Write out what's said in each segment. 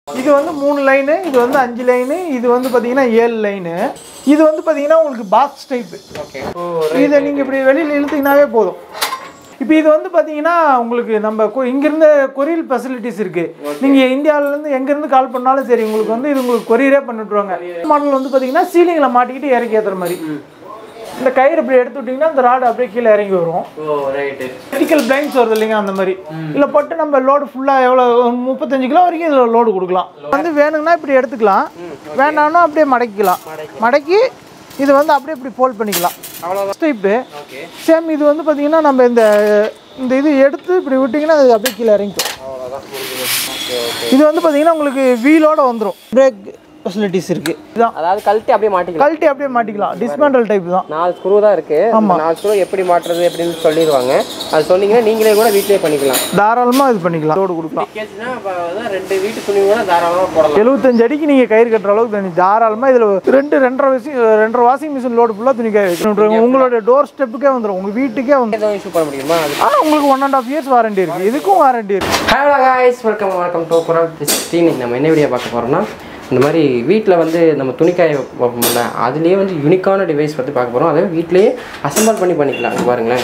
இது வந்து மூணு லைனு இது வந்து அஞ்சு லைனு இது வந்து பார்த்தீங்கன்னா ஏழு லைனு இது வந்து பார்த்தீங்கன்னா உங்களுக்கு பாக்ஸ் டைப்பு ஓகே இதை நீங்கள் இப்படி வெளியில் இழுத்தீங்கன்னாவே போதும் இப்போ இது வந்து பார்த்தீங்கன்னா உங்களுக்கு நம்ம கொ- இங்கிருந்து கொரியர் ஃபெசிலிட்டிஸ் இருக்குது நீங்கள் இந்தியாவிலேருந்து எங்கேருந்து கால் பண்ணாலும் சரி உங்களுக்கு வந்து இது உங்களுக்கு கொரியரே பண்ணிவிட்ருவாங்க மாடல் வந்து பார்த்தீங்கன்னா சீலிங்கில் மாட்டிக்கிட்டு இறக்கி ஏற்றுற மாதிரி இந்த கயிறு இப்படி எடுத்து விட்டிங்கன்னா இந்த ராடு அப்படியே கீழே இறங்கி வரும் ஓ ரைட்டு மெடிக்கல் பிளைன்ஸ் வருது இல்லைங்க அந்த மாதிரி இதில் போட்டு நம்ம லோடு ஃபுல்லாக எவ்வளோ முப்பத்தஞ்சு கிலோ வரைக்கும் இதில் லோடு கொடுக்கலாம் வந்து வேணுங்கன்னா இப்படி எடுத்துக்கலாம் வேணாம்னா அப்படியே மடக்கிக்கலாம் மடக்கி இது வந்து அப்படியே இப்படி ஃபோல்ட் பண்ணிக்கலாம் அவ்வளோதான் டைப்பு ஓகே சேம் இது வந்து பார்த்தீங்கன்னா நம்ம இந்த இந்த இது எடுத்து இப்படி விட்டிங்கன்னா அது அப்படியே கீழே இறங்கிக்கும் அவ்வளோதான் முடிஞ்சது ஓகே ஓகே இது வந்து பார்த்தீங்கன்னா உங்களுக்கு வீலோட வந்துடும் பிரேக் ஃபெசிலிட்டிஸ் இருக்குது இதுதான் அதாவது கழட்டி அப்படியே மாட்டிக்கலாம் கழட்டி அப்படியே மாட்டிக்கலாம் டிஸ்மேண்டல் டைப் தான் நாலு ஸ்க்ரூ தான் இருக்கு ஆமா. நாலு ஸ்க்ரூ எப்படி மாட்டுறது அப்படின்னு சொல்லிடுவாங்க அது சொன்னீங்கன்னா நீங்களே கூட வீட்டிலே பண்ணிக்கலாம் தாராளமாக இது பண்ணிக்கலாம் லோடு கொடுக்கலாம் கேச்சுன்னா இப்போ வந்து ரெண்டு வீட்டு துணி கூட தாராளமாக போடலாம் எழுபத்தஞ்சு அடிக்கு நீங்கள் கயிறு கட்டுற அளவுக்கு தண்ணி தாராளமாக இதில் ரெண்டு ரெண்டரை வாசி ரெண்டரை வாஷிங் மிஷின் லோடு ஃபுல்லாக துணி காய வைக்கணும் உங்களோட டோர் ஸ்டெப்புக்கே வந்துடும் உங்கள் வீட்டுக்கே வந்துடும் எதுவும் இஷ்யூ பண்ண முடியுமா அது ஆனால் உங்களுக்கு one and half years warranty இருக்குது இதுக்கும் வாரண்டி இருக்குது hello guys welcome welcome to Kural sixteen நம்ம என்ன வீடியோ பார்க்க போகிறோம்னா இந்த மாதிரி வீட்டில் வந்து நம்ம துணிக்காய வைப்போம்ல அதுலேயே வந்து யூனிக்கான டிவைஸ் பற்றி பார்க்க போகிறோம் அதை வீட்டிலேயே அசம்பிள் பண்ணி பண்ணிக்கலாம் இங்க பாருங்களேன்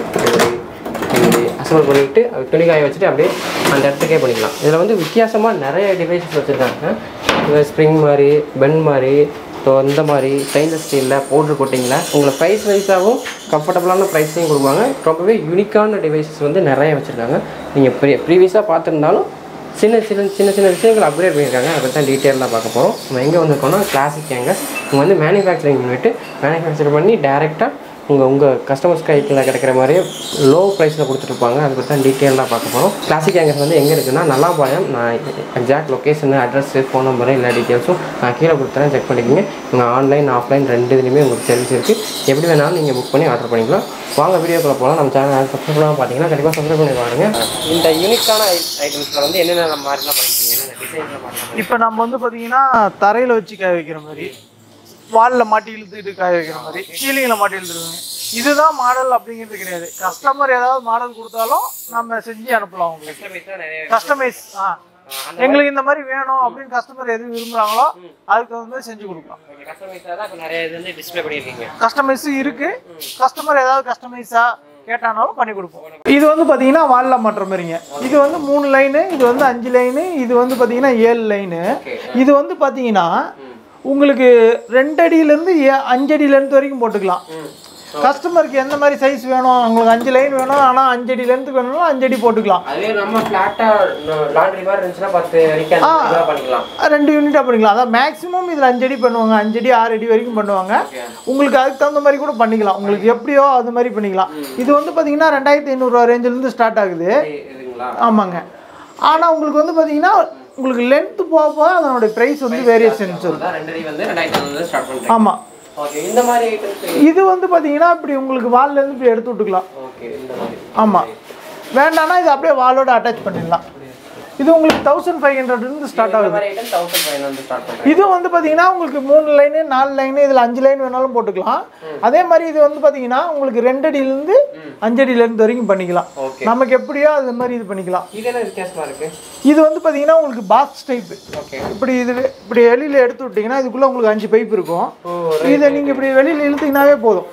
அசம்பிள் பண்ணிவிட்டு அது துணிக்காய வச்சுட்டு அப்படியே அந்த இடத்துக்கே பண்ணிக்கலாம் இதில் வந்து வித்தியாசமாக நிறைய டிவைசஸ் வச்சுருக்காங்க ஸ்ப்ரிங் மாதிரி பென் மாதிரி ஸோ இந்த மாதிரி ஸ்டெயின்லெஸ் ஸ்டீலில் பவுட்ரு கோட்டிங்கில் உங்களுக்கு ப்ரைஸ் வைஸாகவும் கம்ஃபர்டபுளான ப்ரைஸையும் கொடுப்பாங்க ரொம்பவே யூனிக்கான டிவைசஸ் வந்து நிறைய வச்சுருக்காங்க நீங்கள் ப்ரீ ப்ரீவியஸாக பார்த்துருந்தாலும் சின்ன சின்ன சின்ன சின்ன விஷயங்கள் அப்கிரேட் பண்ணியிருக்காங்க அதை பற்றி தான் டீட்டெயிலாக பார்க்க போகிறோம் நம்ம எங்கே வந்திருக்கோம்னா கிளாசிக் கேங்கஸ் இங்கே வந்து மேனுஃபேக்சரிங் யூனிட் மேனுஃபேக்சர் பண்ணி டேரெக்டாக உங்கள் உங்கள் கஸ்டமர்ஸ் கையில் கிடைக்கிற மாதிரியே லோ ப்ரைஸில் கொடுத்துட்ருப்பாங்க அதை பற்றி தான் டீட்டெயிலாக பார்க்க போகிறோம் கிளாசிக் கேங்கஸ் வந்து எங்கே இருக்குன்னா நல்லாபாளையம் நான் exact location address phone number எல்லா டீட்டெயில்ஸும் நான் கீழே கொடுத்துறேன் செக் பண்ணிக்கோங்க உங்கள் ஆன்லைன் ஆஃப்லைன் ரெண்டு இதுலேயுமே உங்களுக்கு சர்வீஸ் இருக்குது எப்படி வேணாலும் நீங்கள் புக் பண்ணி ஆர்டர் பண்ணிக்கலாம் வாங்க வீடியோக்குள்ள போகலாம் நம்ம சேனல் சப்ஸ்கிரைப் பண்ணாமல் பார்த்தீங்கன்னா கண்டிப்பாக சப்ஸ்கிரைப் பண்ணி பாருங்க இந்த யூனிக்கான ஐட்டம்ஸில் வந்து என்னென்ன மாதிரிலாம் பண்ணிருக்கீங்க என்னென்ன டிசைன்லாம் பண்ணலாம் இப்போ நம்ம வந்து பார்த்தீங்கன்னா தரையில் வச்சு காய வைக்கிற மாதிரி வாலில் மாட்டி இழுத்துக்கிட்டு காய வைக்கிற மாதிரி சீலிங்கில் மாட்டி இழுத்துருவாங்க இதுதான் மாடல் அப்படிங்கிறது கிடையாது கஸ்டமர் ஏதாவது மாடல் கொடுத்தாலும் நம்ம செஞ்சு அனுப்பலாம் உங்களுக்கு நிறைய கஸ்டமைஸ் ஆ எங்களுக்கு இந்த மாதிரி வேணும் அப்படின்னு கஸ்டமர் எது விரும்புகிறாங்களோ அதுக்கு தகுந்த மாதிரி செஞ்சு கொடுக்கலாம் கஸ்டமைஸாக தான் இப்போ நிறைய இது வந்து டிஸ்ப்ளே பண்ணியிருக்கீங்க கஸ்டமைஸ் இருக்கு கஸ்டமர் ஏதாவது கஸ்டமைஸா கேட்டானாலும் பண்ணி கொடுப்போம் இது வந்து பார்த்தீங்கன்னா வாலில் மாட்டுற மாதிரிங்க இது வந்து மூணு லைனு இது வந்து அஞ்சு லைனு இது வந்து பார்த்தீங்கன்னா ஏழு லைனு இது வந்து பார்த்தீங்கன்னா உங்களுக்கு ரெண்டு அடியிலேருந்து அஞ்சு அடியிலேருந்து வரைக்கும் போட்டுக்கலாம் கஸ்டமருக்கு எந்த மாதிரி சைஸ் வேணும் உங்களுக்கு அஞ்சு லைன் வேணும் ஆனால் அஞ்சு அடி லென்த்து வேணும்னா அஞ்சு அடி போட்டுக்கலாம் அதுவே நம்ம ஃப்ளாட்டாக லாண்ட்ரி மாதிரி இருந்துச்சுன்னா பத்து வரைக்கும் அந்த இதெல்லாம் பண்ணிக்கலாம் ரெண்டு யூனிட்டாக பண்ணிக்கலாம் அதான் மேக்ஸிமம் இதில் அஞ்சு அடி பண்ணுவாங்க அஞ்சு அடி ஆறு அடி வரைக்கும் பண்ணுவாங்க உங்களுக்கு அதுக்கு தகுந்த மாதிரி கூட பண்ணிக்கலாம் உங்களுக்கு எப்படியோ அது மாதிரி பண்ணிக்கலாம் இது வந்து பார்த்தீங்கன்னா ரெண்டாயிரத்தி ஐநூறுரூவா ரேஞ்சிலேருந்து ஸ்டார்ட் ஆகுது இதுங்களா ஆமாங்க ஆனால் உங்களுக்கு வந்து பார்த்தீங்கன்னா உங்களுக்கு லென்த்து போக போக அதனுடைய ப்ரைஸ் வந்து வேரியேஷன்ஸ் இருக்கும் அதான் ரெண்டு அடி வந்து ரெண்டாயிரத்தி ஐநூறு ஸ்டார்ட் பண்ணுறேன் ஆமாம் ஓகே இந்த மாதிரி ஐட்டம்ஸ் இது வந்து பார்த்தீங்கன்னா இப்படி உங்களுக்கு வால்லேருந்து இப்படி எடுத்து விட்டுக்கலாம் ஓகே இந்த மாதிரி ஆமாம் வேண்டாம்னா இது அப்படியே வாலோட அட்டாச் பண்ணிடலாம் இது உங்களுக்கு தௌசண்ட் ஃபைவ் ஹண்ட்ரட்லேருந்து ஸ்டார்ட் இந்த ஆகுது மாதிரி ஐட்டம் தௌசண்ட் ஃபைவ் வந்து ஸ்டார்ட் பண்ணுறேன் இது வந்து பார்த்தீங்கன்னா உங்களுக்கு மூணு லைனு நாலு லைனு இதில் அஞ்சு லைன் வேணாலும் போட்டுக்கலாம் அதே மாதிரி இது வந்து பார்த்தீங்கன்னா உங்களுக்கு ரெண்டு அடியிலேருந்து அஞ்சு அடியிலேருந்து வரைக்கும் பண்ணிக்கலாம் ஓகே நமக்கு எப்படியோ அது மாதிரி இது பண்ணிக்கலாம் இது என்ன வித்தியாசமா இருக்கு இது வந்து பார்த்தீங்கன்னா உங்களுக்கு பாக்ஸ் டைப்பு ஓகே இப்படி இது இப்படி வெளியில் எடுத்து விட்டிங்கன்னா இதுக்குள்ளே உங்களுக்கு அஞ்சு பைப் இருக்கும் ஓ இதை நீங்கள் இப்படி வெளியில் இழுத்தீங்கன்னாவே போதும்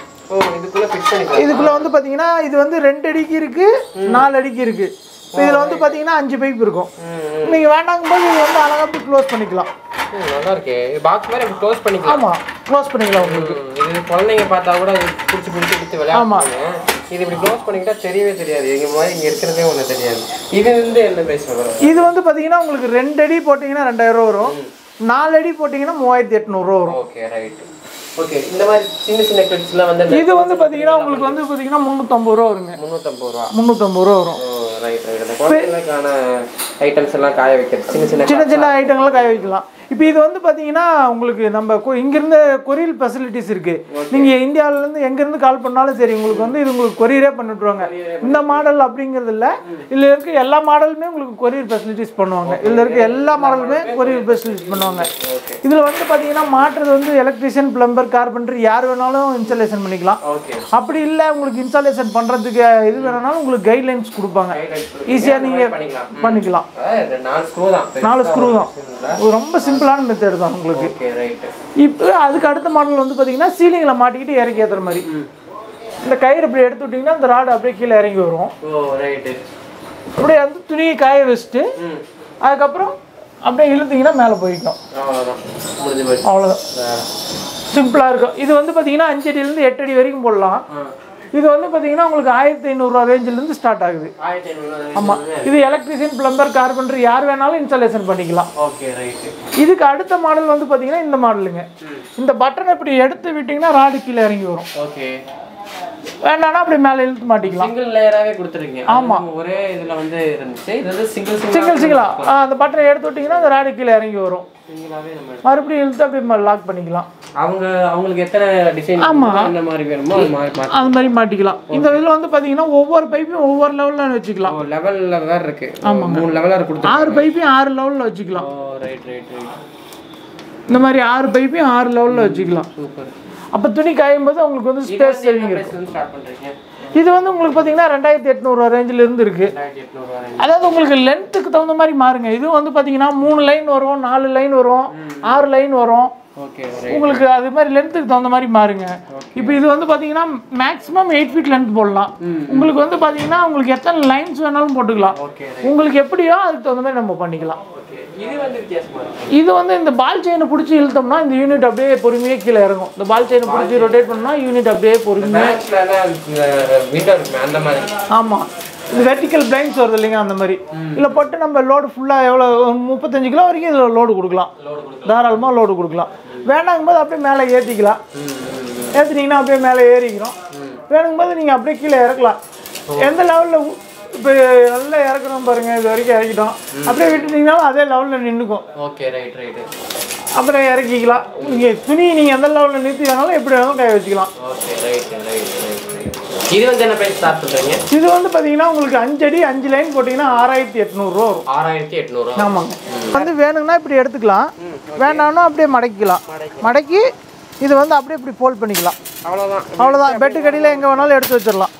ஓ இதுக்குள்ள ஃபிட் பண்ணிக்கலாம் இதுக்குள்ளே வந்து பார்த்தீங்கன்னா இது வந்து ரெண்டு அடிக்கு இருக்குது நாலு அடிக்கு இருக்குது இதில் வந்து பார்த்தீங்கன்னா அஞ்சு பைப் இருக்கும் நீங்கள் வேண்டாங்கும் போது இது வந்து அழகாக இப்படி க்ளோஸ் பண்ணிக்கலாம் ம், நல்லா இருக்கே பாக்ஸ் மாதிரி அப்படி க்ளோஸ் பண்ணிக்கலாம் ஆமாம் க்ளோஸ் பண்ணிக்கலாம் உங்களுக்கு ம், இது குழந்தைங்க பார்த்தா கூட இது பிடிச்சி பிடிச்சி பிடிச்சி விளையாடுவாங்க இது இப்படி க்ளோஸ் பண்ணிக்கிட்டா தெரியவே தெரியாது இங்க மாதிரி இங்க இருக்கிறதே ஒண்ணு தெரியாது இது வந்து என்ன பிரைஸ் வரும் இது வந்து பார்த்தீங்கன்னா உங்களுக்கு ரெண்டு அடி போட்டிங்கன்னா ரெண்டாயிரம் ரூபா வரும் நாலு அடி போட்டிங்கன்னா மூவாயிரத்தி எட்நூறுரூவா வரும் ஓகே ரைட் ஓகே இந்த மாதிரி சின்ன சின்ன கிட்ஸ்லாம் வந்து இது வந்து பார்த்தீங்கன்னா உங்களுக்கு வந்து பார்த்தீங்கன்னா முந்நூற்றம்பது ரூபா வருங்க முந்நூற்றம்பது ரூபா முந்நூற்றம்பது ரூபா வரும் ஓ ரைட் ரைட் அந்த குழந்தைங்களுக்கான ஐட்டம்ஸ் எல்லாம் காய வைக்கிறது சின்ன சின்ன சின்ன சின்ன ஐட்டங்களை காய வைக்கலாம் இப்போ இது வந்து பார்த்தீங்கன்னா உங்களுக்கு நம்ம கொ- இங்கிருந்து கொரியர் ஃபெசிலிட்டிஸ் இருக்குது நீங்கள் இந்தியாவிலேருந்து எங்கேருந்து கால் பண்ணாலும் சரி உங்களுக்கு வந்து இது உங்களுக்கு கொரியரே பண்ணி விட்ருவாங்க இந்த மாடல் அப்படிங்கிறது இல்லை இதில் இருக்க எல்லா மாடலுமே உங்களுக்கு கொரியர் ஃபெசிலிட்டிஸ் பண்ணுவாங்க இதில் இருக்க எல்லா மாடலுமே கொரியர் ஃபெசிலிட்டிஸ் பண்ணுவாங்க இதில் வந்து பார்த்தீங்கன்னா மாட்டுறது வந்து எலக்ட்ரிஷியன் பிளம்பர் கார்பெண்டர் யார் வேணாலும் இன்ஸ்டாலேஷன் பண்ணிக்கலாம் ஓகே அப்படி இல்லை உங்களுக்கு இன்ஸ்டாலேஷன் பண்ணுறதுக்கு இது வேணும்னாலும் உங்களுக்கு கைட்லைன்ஸ் கொடுப்பாங்க ஈஸியாக நீங்கள் பண்ணிக்கலாம் பண்ணிக்கலாம் அதாவது நாலு ஸ்க்ரூ தான் நாலு ஸ்க்ரூ தான் இது ரொம்ப சிம்பிளான மெத்தட் தான் உங்களுக்கு ஓகே ரைட்டு இப்போ அதுக்கு அடுத்த மாடல் வந்து பார்த்தீங்கன்னா சீலிங்கில் மாட்டிக்கிட்டு இறக்கி ஏற்றுற மாதிரி இந்த கயிறு இப்படி எடுத்து விட்டிங்கன்னா இந்த ராடு அப்படியே கீழே இறங்கி வரும் ஓ ரைட்டு அப்படியே வந்து துணியை காய வச்சுட்டு ம் அதுக்கப்புறம் அப்படியே இழுத்தீங்கன்னா மேலே போய்க்கும் அவ்வளோதான் முடிஞ்சு போச்சு அவ்வளோதான் வேற. சிம்பிளாக இருக்கும் இது வந்து பார்த்தீங்கன்னா அஞ்சு அடியிலேருந்து எட்டு அடி வரைக்கும் போடலாம் ஆ. இது வந்து பார்த்தீங்கன்னா உங்களுக்கு ஆயிரத்தி ஐநூறுரூவா ரேஞ்சிலேருந்து ஸ்டார்ட் ஆகுது ஆயிரத்தி ஐநூறு ஆமாம் இது எலக்ட்ரிஷியன் பிளம்பர் கார்பெண்டர் யார் வேணாலும் இன்ஸ்டாலேஷன் பண்ணிக்கலாம் ஓகே ரைட்டு இதுக்கு அடுத்த மாடல் வந்து பார்த்தீங்கன்னா இந்த மாடலுங்க இந்த பட்டனை இப்படி எடுத்து விட்டிங்கன்னா ராடு கீழே இறங்கி வரும் ஓகே வேண்டாம்னா அப்படி மேலே இழுத்து மாட்டிக்கலாம் சிங்கிள் லேயராகவே கொடுத்துருக்கீங்க ஆமா ஒரே இதுல வந்து இருந்துச்சு இது வந்து சிங்கிள் சிங்கிள் சிங்கிளா அந்த பட்டனை எடுத்து விட்டிங்கன்னா அந்த ராடு கீழே இறங்கி வரும் சிங்கிளாவே நம்ம மறுபடியும் இழுத்து அப்படியே லாக் பண்ணிக்கலாம் அவங்க அவங்களுக்கு எத்தனை டிசைன் என்ன மாதிரி வேணுமோ அது மாதிரி மாற்றி அது மாதிரி மாட்டிக்கலாம் இந்த இதில் வந்து பார்த்தீங்கன்னா ஒவ்வொரு பைப்பையும் ஒவ்வொரு லெவலில் வச்சுக்கலாம் லெவல்ல வேற இருக்கு மூணு லெவலா கொடுத்து ஆறு பைப்பையும் ஆறு லெவலில் வச்சுக்கலாம் ஓ ரைட் ரைட் ரைட் இந்த மாதிரி ஆறு பைப்பையும் ஆறு லெவலில் வச்சுக்கலாம் சூப்பர் அப்போ துணி காயும் போது உங்களுக்கு வந்து ஸ்பேஸ் சேவிங் இருக்கும் வந்து ஸ்டார்ட் பண்றீங்க இது வந்து உங்களுக்கு பார்த்தீங்கன்னா ரெண்டாயிரத்தி எட்நூறுவா ரேஞ்சில் இருந்து இருக்கு ரெண்டாயிரத்தி எட்நூறு வரேன் அதாவது உங்களுக்கு லென்த்துக்கு தகுந்த மாதிரி மாறுங்க இது வந்து பார்த்தீங்கன்னா மூணு லைன் வரும் நாலு லைன் வரும் ஆறு லைன் வரும் ஓகே உங்களுக்கு அது மாதிரி லென்த்துக்கு தகுந்த மாதிரி மாறுங்க இப்போ இது வந்து பார்த்தீங்கன்னா மேக்ஸிமம் எயிட் ஃபீட் லென்த் போடலாம் உங்களுக்கு வந்து பார்த்தீங்கன்னா உங்களுக்கு எத்தனை லைன்ஸ் வேணாலும் போட்டுக்கலாம் ஓகே உங்களுக்கு எப்படியோ அதுக்கு தகுந்த மாதிரி நம்ம பண்ணிக்கலாம் ஓகே இது வந்து வித்தியாசமா இருக்கு இது வந்து இந்த பால் செயினை பிடிச்சி இழுத்தோம்னா இந்த யூனிட் அப்படியே பொறுமையாக கீழே இறங்கும் இந்த பால் செயினை பிடிச்சி ரொட்டேட் பண்ணா யூனிட் அப்படியே பொறுமையாக பேங்க்ல இந்த விண்டோ இருக்குமே அந்த மாதிரி ஆமாம் இது வெர்டிக்கல் பிளைன்ஸ் வருது இல்லைங்க அந்த மாதிரி இதில் போட்டு நம்ம லோடு ஃபுல்லாக எவ்வளோ ஒரு முப்பத்தஞ்சு கிலோ வரைக்கும் இதில் லோடு கொடுக்கலாம் லோடு கொடுக்கலாம் தாராளமாக லோடு கொடுக்கலாம் வேணாங்கும் போது அப்படியே மேலே ஏற்றிக்கலாம் ஏற்றினீங்கன்னா அப்படியே மேலே ஏறிக்கிறோம் வேணுங்கும் போது நீங்கள் அப்படியே கீழே இறக்கலாம் எந்த லெவலில் இப்போ நல்லா இறக்குறோம் பாருங்க இது வரைக்கும் இறக்கிட்டோம் அப்படியே விட்டுட்டீங்கனாலும் அதே லெவலில் நின்றுக்கும் ஓகே ரைட் ரைட் அப்புறம் இறக்கிக்கலாம் நீங்கள் துணி நீங்கள் எந்த லெவலில் நிறுத்தி வேணாலும் எப்படி வேணாலும் காய வச்சுக்கலாம் ஓகே ரைட் ரைட் ரைட் இது வந்து என்ன பிரைஸ் ஸ்டார்ட் பண்றீங்க இது வந்து பார்த்தீங்கன்னா உங்களுக்கு அஞ்சு அடி அஞ்சு லைன் போட்டிங்கன்னா ஆறாயிரத்தி எட்நூறுரூவா வரும் ஆறாயிரத்தி எட்நூறு ஆமாங்க வந்து வேணுங்கன்னா இப்படி எடுத்துக்கலாம் வேண்டாம்னா அப்படியே மடக்கிக்கலாம் மடக்கி இது வந்து அப்படியே இப்படி ஃபோல்ட் பண்ணிக்கலாம் அவ்வளோதான் அவ்வளோதான் பெட்டு கடியில் எங்கே வேணாலும் எடுத்து வச்சிடலாம்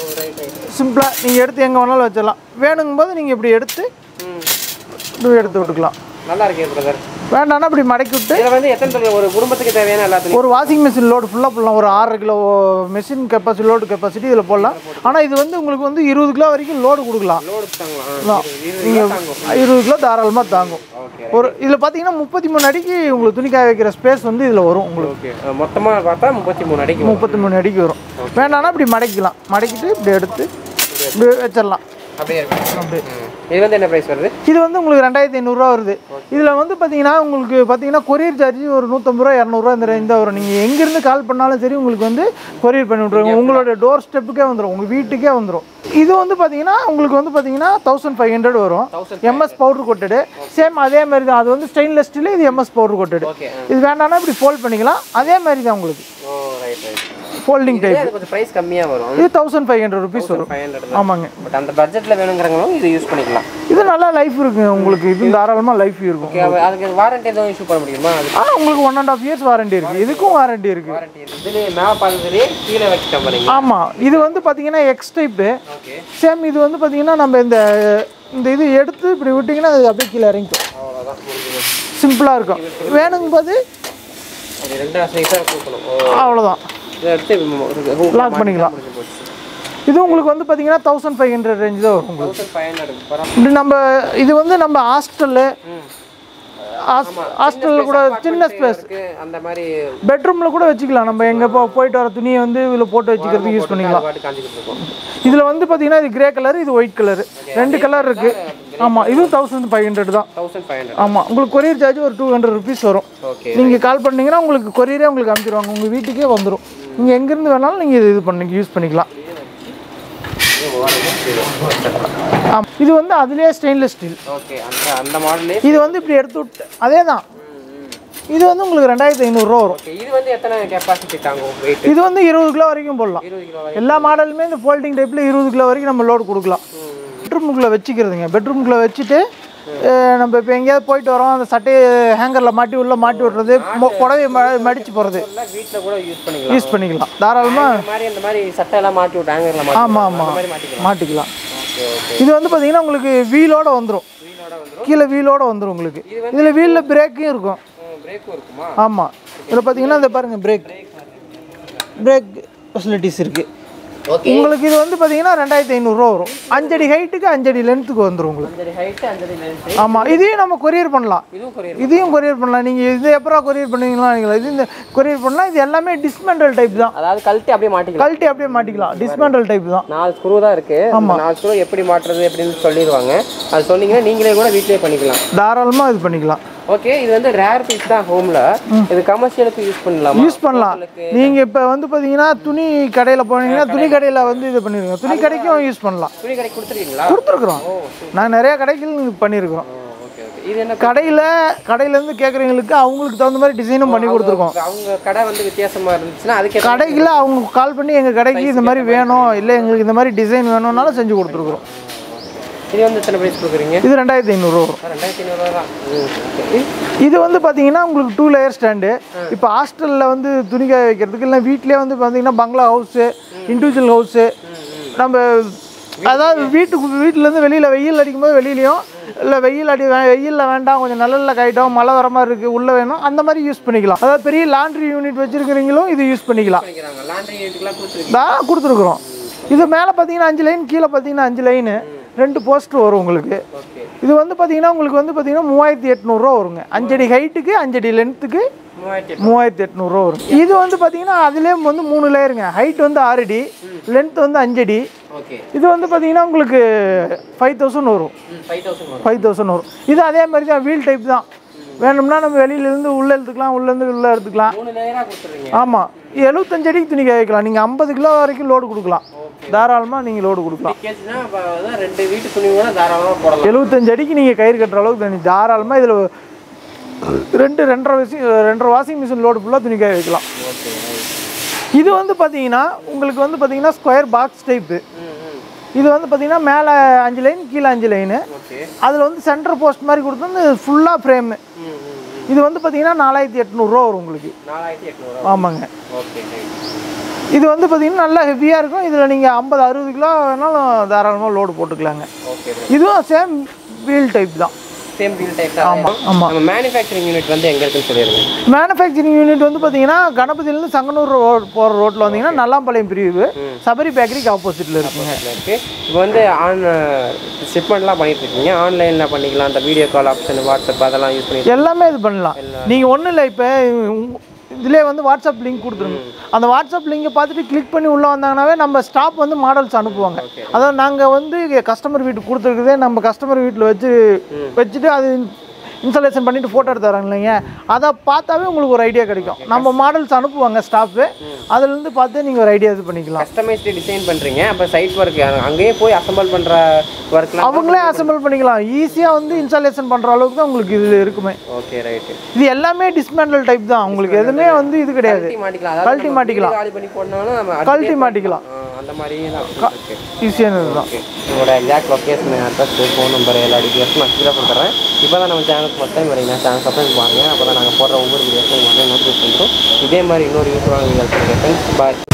சிம்பிளாக நீங்கள் எடுத்து எங்கே வேணாலும் வச்சிடலாம் வேணுங்கும் போது நீங்கள் இப்படி எடுத்து ம் இப்படி எடுத்து விட்டுக்கலாம் நல்லா இருக்கே பிரதர் வேண்டாம்னா இப்படி மடக்கி விட்டு இதில் வந்து எத்தனை துணி ஒரு குடும்பத்துக்கு தேவையான எல்லாத்துலையும் ஒரு வாஷிங் மிஷின் லோடு ஃபுல்லாக போடலாம் ஒரு ஆறரை kilo machine capacity load capacity இதில் போடலாம் ஆனால் இது வந்து உங்களுக்கு வந்து இருபது கிலோ வரைக்கும் லோடு கொடுக்கலாம் லோடு தாங்கலாம் நீங்கள் இருபது கிலோ தாராளமாக தாங்கும் ஓகே ஒரு இதில் பார்த்தீங்கன்னா முப்பத்தி மூணு அடிக்கு உங்களுக்கு துணி காய வைக்கிற ஸ்பேஸ் வந்து இதில் வரும் உங்களுக்கு ஓகே மொத்தமாக பார்த்தா முப்பத்தி மூணு அடிக்கு வரும். முப்பத்தி மூணு அடிக்கு வரும் வேண்டாம்னா இப்படி மடக்கிக்கலாம் மடக்கிட்டு இப்படி எடுத்து இப்படி வச்சிடலாம் அப்படியே இருக்கு அப்படியே ம். இது வந்து என்ன ப்ரைஸ் வருது இது வந்து உங்களுக்கு ரெண்டாயிரத்தி ஐநூறுரூவா வருது இதில் வந்து பார்த்தீங்கன்னா உங்களுக்கு பார்த்தீங்கன்னா கொரியர் சார்ஜ் ஒரு நூற்றம்பது ரூபா இரநூறுவா இந்த ரேஞ்ச் தான் வரும் நீங்கள் எங்கேருந்து கால் பண்ணாலும் சரி உங்களுக்கு வந்து கொரியர் பண்ணி விட்ருவாங்க உங்களோட டோர் ஸ்டெப்புக்கே வந்துடும் உங்கள் வீட்டுக்கே வந்துடும் இது வந்து பார்த்தீங்கன்னா உங்களுக்கு வந்து பார்த்தீங்கன்னா தௌசண்ட் ஃபைவ் ஹண்ட்ரட் வரும் எம்எஸ் பவுடர் கொட்டடு சேம் அதே மாதிரி தான் அது வந்து ஸ்டெயின்லெஸ் ஸ்டீல் இது எம்எஸ் பவுடர் கொட்டடு ஓகே இது வேண்டாம்னா இப்படி ஃபோல்ட் பண்ணிக்கலாம் அதே மாதிரி தான் உங்களுக்கு oh right right folding type அது கொஞ்சம் ப்ரைஸ் கம்மியாக வரும் இது தௌசண்ட் ஃபைவ் ஹண்ட்ரட் ருபீஸ் வரும் ஃபைவ் ஹண்ட்ரட் ஆமாங்க பட் அந்த பட்ஜெட்டில் வேணுங்கிறவங்களும் இது யூஸ் பண்ணிக்கலாம் இது நல்லா லைஃப் இருக்குங்க உங்களுக்கு இது தாராளமாக லைஃப் இருக்கும் ஓகே அதுக்கு வாரண்டி எதுவும் இஷ்யூ பண்ண முடியுமா அது ஆனால் உங்களுக்கு one and half years warranty இருக்குது இதுக்கும் வாரண்டி இருக்குது வாரண்டி இதுலேயே மேலே பார்த்துலேயே கீழே வச்சுட்டோம் பாருங்க ஆமாம் இது வந்து பார்த்தீங்கன்னா எக்ஸ் டைப்பு ஓகே சேம் இது வந்து பார்த்தீங்கன்னா நம்ம இந்த இந்த இது எடுத்து இப்படி விட்டிங்கன்னா அது அப்படியே கீழே இறங்கிக்கும் அவ்வளோதான் முடிஞ்சது சிம்பிளாக இருக்கும் வேணுங்கும் போது அது ரெண்டு சைஸாக கொடுக்கணும் ஓ அவ்வளோதான் இதை எடுத்து Lock பண்ணிக்கலாம். முடிஞ்சு போச்சு இது உங்களுக்கு வந்து பார்த்தீங்கன்னா தௌசண்ட் ஃபைவ் ஹண்ட்ரட் ரேஞ்ச் தான் வரும் உங்களுக்கு தௌசண்ட் ஃபைவ் ஹண்ட்ரட் பரவாயில்ல இப்படி நம்ம இது வந்து நம்ம ஹாஸ்டல்லு ஹாஸ்டலில் கூட சின்ன ஸ்பேஸ் இருக்கு அந்த மாதிரி பெட்ரூமில் கூட வச்சுக்கலாம் நம்ம எங்கே போ போயிட்டு வர துணியை வந்து இதில் போட்டு வச்சுக்கிறதுக்கு யூஸ் பண்ணிக்கலாம் பாட்டு காஞ்சிக்கிட்டு இருக்கோம் இதில் வந்து பார்த்தீங்கன்னா இது கிரே கலர் இது ஒயிட் கலர் ரெண்டு கலர் இருக்குது ஆமாம் இதுவும் தௌசண்ட் ஃபைவ் ஹண்ட்ரட் தான் தௌசண்ட் ஃபைவ் ஹண்ட்ரட் ஆமாம் உங்களுக்கு கொரியர் சார்ஜ் ஒரு டூ ஹண்ட்ரட் ருபீஸ் வரும் ஓகே நீங்கள் கால் பண்ணீங்கன்னா உங்களுக்கு கொரியரே உங்களுக்கு அனுப்பிச்சிடுவாங்க உங்கள் வீட்டுக்கே வந்துடும் நீங்கள் எங்கேருந்து வேணாலும் நீங்கள் இது பண்ணி யூஸ் பண்ணிக்கலாம் ஆமாம் இது வந்து அதுலேயே ஸ்டெயின்லெஸ் ஸ்டீல் ஓகே அந்த அந்த மாடலே இது வந்து இப்படி எடுத்து விட்டு அதே தான் இது வந்து உங்களுக்கு ரெண்டாயிரத்தி ஐநூறுரூவா வரும் ஓகே இது வந்து எத்தனை கெப்பாசிட்டி தாங்கும் வெயிட் இது வந்து இருபது கிலோ வரைக்கும் போடலாம் இருபது கிலோ எல்லா மாடலுமே இந்த ஃபோல்டிங் டைப்பில் இருபது கிலோ வரைக்கும் நம்ம லோடு கொடுக்கலாம் பெட்ரூமுக்குள்ளே வச்சுக்கிறதுங்க பெட்ரூமுக்குள்ளே வச்சுட்டு அஹ், நம்ம இப்போ எங்கேயாவது போயிட்டு வரோம் அந்த சட்டையை ஹேங்கரில் மாட்டி உள்ளே மாட்டி விட்றது மொ- புடவைய ம மடித்து போகிறது வீட்டில் கூட யூஸ் பண்ணிக்கலாம் யூஸ் பண்ணிக்கலாம் தாராளமாக இந்த மாதிரி இந்த மாதிரி சட்டை எல்லாம் மாட்டி விட்டு ஹேங்கரில் மாட்டி ஆமாம் அந்த ஆமாம் மாதிரி மாட்டிக்கலாம் மாட்டிக்கலாம் ஓகே ஓகே இது வந்து பார்த்தீங்கன்னா உங்களுக்கு வீலோட வந்துடும் வீலோட வந்துடும் கீழே வீலோட வந்துடும் உங்களுக்கு இதில் வீலில் பிரேக்கும் இருக்கும் பிரேக்கும் இருக்குமா ஆமாம் இதில் பார்த்தீங்கன்னா இந்த பாருங்கள் பிரேக் பிரேக் ஃபெசிலிட்டிஸ் இருக்குது ஓகே உங்களுக்கு இது வந்து பார்த்தீங்கன்னா ரெண்டாயிரத்தி ஐநூறுரூவா வரும் அஞ்சடி ஹைட்டுக்கு அஞ்சடி லென்த்துக்கு வந்துடும் உங்களுக்கு அஞ்சடி ஹைட்டு அஞ்சடி லென்த்து ஆமாம் இதையும் நம்ம கொரியர் பண்ணலாம் இதுவும் கொரியர் இதையும் கொரியர் பண்ணலாம் நீங்கள் இது எப்போ கொரியர் பண்ணுவீங்களா நீங்கள் இது இந்த கொரியர் பண்ணலாம் இது எல்லாமே டிஸ்மெண்டல் டைப் தான் அதாவது கழட்டி அப்படியே மாட்டிக்கலாம் கழட்டி அப்படியே மாட்டிக்கலாம் டிஸ்மெண்டல் டைப் தான் நாலு ஸ்க்ரூ தான் இருக்கு இந்த நாலு ஸ்க்ரூ எப்படி மாட்டுறது அப்படின்னு சொல்லிடுவாங்க அது சொன்னீங்கன்னா நீங்களே கூட வீட்டிலே பண்ணிக்கலாம் தாராளமாக இது பண்ணிக்கலாம் ஓகே இது வந்து ரேர் பீஸ் தான் ஹோம்ல இது கமர்ஷியலுக்கு யூஸ் பண்ணலாம் யூஸ் பண்ணலாம் நீங்கள் இப்போ வந்து பார்த்தீங்கன்னா துணி கடையில் போனீங்கன்னா துணி கடையில் வந்து இது பண்ணிருக்கோம் துணி கடைக்கும் யூஸ் பண்ணலாம் துணி கடை கொடுத்துருக்கீங்களா கொடுத்துருக்குறோம் நான் நிறையா கடைகள் பண்ணியிருக்கிறோம் ஓகே ஓகே இது என்ன கடையில் கடையிலேருந்து கேட்குறவங்களுக்கு அவங்களுக்கு தகுந்த மாதிரி டிசைனும் பண்ணி கொடுத்துருக்கோம் அவங்க கடை வந்து வித்தியாசமா இருந்துச்சுன்னா அதுக்கு கடையில் அவங்க கால் பண்ணி எங்கள் கடைக்கு இந்த மாதிரி வேணும் இல்லை எங்களுக்கு இந்த மாதிரி டிசைன் வேணும்னாலும் செஞ்சு கொடுத்துருக்குறோம் இது வந்து எத்தனை பிரைஸ் கொடுக்குறீங்க இது ரெண்டாயிரத்தி ஐநூறுரூவா வரும் ரெண்டாயிரத்தி ஐநூறுரூவா தான் ம், okay. இது வந்து பார்த்தீங்கன்னா உங்களுக்கு டூ லேயர் ஸ்டாண்டு இப்போ ஹாஸ்டலில் வந்து துணி காய வைக்கிறதுக்கு இல்லை வீட்டிலே வந்து பார்த்தீங்கன்னா பங்களா ஹவுஸு இண்டிவிஜுவல் ஹவுஸு நம்ம அதாவது வீட்டுக்கு வீட்டிலேருந்து வெளியில் வெயில் அடிக்கும்போது வெளியிலையும் இல்லை வெயில் அடி வே- வெயில்ல வேண்டாம் கொஞ்சம் நிழல்ல காயிட்டோம் மழை வர மாதிரி இருக்குது உள்ளே வேணும் அந்த மாதிரி யூஸ் பண்ணிக்கலாம் அதாவது பெரிய லாண்ட்ரி யூனிட் வச்சுருக்கிறீங்களும் இது யூஸ் பண்ணிக்கலாம் பண்ணிக்கிறாங்க லாண்ட்ரி யூனிட்லாம் கொடுத்துருக்கீங்க தான் கொடுத்துருக்குறோம் இது மேலே பார்த்தீங்கன்னா அஞ்சு லைன் கீழே பார்த்தீங்கன்னா அஞ்சு லைனு ரெண்டு போஸ்டர் வரும் உங்களுக்கு ஓகே இது வந்து பார்த்தீங்கன்னா உங்களுக்கு வந்து பார்த்தீங்கன்னா மூவாயிரத்தி எட்நூறுரூவா வருங்க அஞ்சடி ஹைட்டுக்கு அஞ்சடி லென்த்துக்கு மூவாயிரத்தி மூவாயிரத்தி எட்நூறுரூவா வரும் இது வந்து பார்த்தீங்கன்னா அதுலேயே வந்து மூணு லேயருங்க ஹைட் வந்து ஆறு அடி லென்த் வந்து அஞ்சடி ஓகே இது வந்து பார்த்தீங்கன்னா உங்களுக்கு ஃபைவ் தௌசண்ட் வரும் ம் ஃபைவ் தௌசண்ட் வரும் ஃபைவ் தௌசண்ட் வரும் இது அதே மாதிரி தான் வீல் டைப் தான் வேணும்னா நம்ம வெளியிலேருந்து உள்ளே எடுத்துக்கலாம் உள்ளேருந்து உள்ளே எடுத்துக்கலாம் மூணு லேயராக கொடுத்துருவீங்க ஆமாம் எழுபத்தஞ்சு அடிக்கு துணி வைக்கலாம் நீங்கள் ஐம்பது கிலோ வரைக்கும் லோடு கொடுக்கலாம் தாராளமாக நீங்கள் லோடு கொடுக்கலாம் கேச்சுன்னா இப்போ அதான் ரெண்டு வீட்டு துணி கூட தாராளமாக போடலாம் எழுபத்தஞ்சு அடிக்கு நீங்கள் கயிறு கட்டுற அளவுக்கு தண்ணி தாராளமாக இதில் ரெண்டு ரெண்டரை வாஷிங் ரெண்டரை வாஷிங் மிஷின் லோடு ஃபுல்லாக துணி காய வைக்கலாம் ஓகே இது வந்து பார்த்தீங்கன்னா உங்களுக்கு வந்து பார்த்தீங்கன்னா ஸ்கொயர் பாக்ஸ் டைப்பு ம் ம் இது வந்து பார்த்தீங்கன்னா மேலே அஞ்சு லைன் கீழே அஞ்சு லைனு ஓகே அதில் வந்து சென்டர் போஸ்ட் மாதிரி கொடுத்து வந்து ஃபுல்லாக ஃப்ரேமு ம் ம் ம் இது வந்து பார்த்தீங்கன்னா நாலாயிரத்தி எட்நூறுரூவா வரும் உங்களுக்கு நாலாயிரத்தி எட்நூறுவா ஆமாங்க ஓகே ரைட் இது வந்து பார்த்தீங்கன்னா நல்லா ஹெவியாக இருக்கும் இதில் நீங்கள் ஐம்பது அறுபது கிலோ வேணாலும் தாராளமாக லோடு போட்டுக்கலாங்க ஓகே இதுவும் சேம் வீல் டைப் தான் சேம் பில் டைப் தான் ஆமாம் ஆமாம் நம்ம மேனுஃபேக்சரிங் யூனிட் வந்து எங்க இருக்குன்னு சொல்லிடுங்க மேனுஃபேக்சரிங் யூனிட் வந்து பார்த்தீங்கன்னா கணபதியிலேருந்து சங்கனூர் ரோட் போகிற ரோட்டில் வந்தீங்கன்னா நல்லாம்பாளையம் பிரிவு சபரி பேக்கரிக்கு ஆப்போசிட்டில் இருக்குங்க இதுல இருக்கு இப்போ வந்து ஆன் ஷிப்மெண்ட்லாம் பண்ணிட்டு இருக்கீங்க ஆன்லைனில் பண்ணிக்கலாம் அந்த வீடியோ கால் ஆப்ஷன் வாட்ஸ்அப் அதெல்லாம் யூஸ் பண்ணி எல்லாமே இது பண்ணலாம் நீங்கள் ஒன்றும் இல்லை இப்போ இதிலே வந்து வாட்ஸ்அப் லிங்க் கொடுத்துருங்க அந்த வாட்ஸ்அப் லிங்கை பார்த்துட்டு கிளிக் பண்ணி உள்ளே வந்தாங்கன்னாவே நம்ம ஸ்டாப் வந்து மாடல்ஸ் அனுப்புவாங்க அதாவது நாங்கள் வந்து கஸ்டமர் வீட்டுக்கு கொடுத்துருக்குதே நம்ம கஸ்டமர் வீட்டில் வச்சு வச்சுட்டு அது இன்ஸ்டாலேஷன் பண்ணிட்டு ஃபோட்டோ எடுத்து தராங்க இல்லைங்க அதை பார்த்தாவே உங்களுக்கு ஒரு ஐடியா கிடைக்கும் நம்ம மாடல்ஸ் அனுப்புவாங்க ஸ்டாஃபு அதுலேருந்து பார்த்து நீங்கள் ஒரு ஐடியா இது பண்ணிக்கலாம் கஸ்டமைஸ்டு டிசைன் பண்ணுறீங்க அப்போ சைட் ஒர்க் அங்கேயே போய் அசம்பிள் பண்ணுற ஒர்க்லாம் அவங்களே அசம்பிள் பண்ணிக்கலாம் ஈஸியாக வந்து இன்ஸ்டாலேஷன் பண்ணுற அளவுக்கு தான் உங்களுக்கு இது இருக்குமே ஓகே ரைட்டு இது எல்லாமே டிஸ்மேண்டல் டைப் தான் உங்களுக்கு எதுவுமே வந்து இது கிடையாது கழட்டி மாட்டிக்கலாம் அதாவது கழட்டி நம்ம மாட்டிக்கலாம். வீடு காலி பண்ணி போடனாலும் நம்ம கழட்டி மாட்டிக்கலாம் ஆ, அந்த மாதிரி தான் option இருக்கு ஈஸியானது தான் ஓகே உங்களோட exact location address phone number எல்லா டீட்டெயில்ஸும் நான் கீழே கொடுத்துறேன் இப்போ தான் நம்ம சேனலுக்கு ஃபஸ்ட் டைம் வரீங்க சேனல் சப்ஸ்கிரைப் பாருங்க அப்போ தான் நாங்கள் போடுற ஒவ்வொரு வீடியோஸும் உடனே நோட்டிஃபிகேஷன் வந்துடும் இதே மாதிரி இன்னொரு யூஸ்ஃபுல்லான வீடியோஸ் ஃப்ரெண்ட்ஸ் பாய்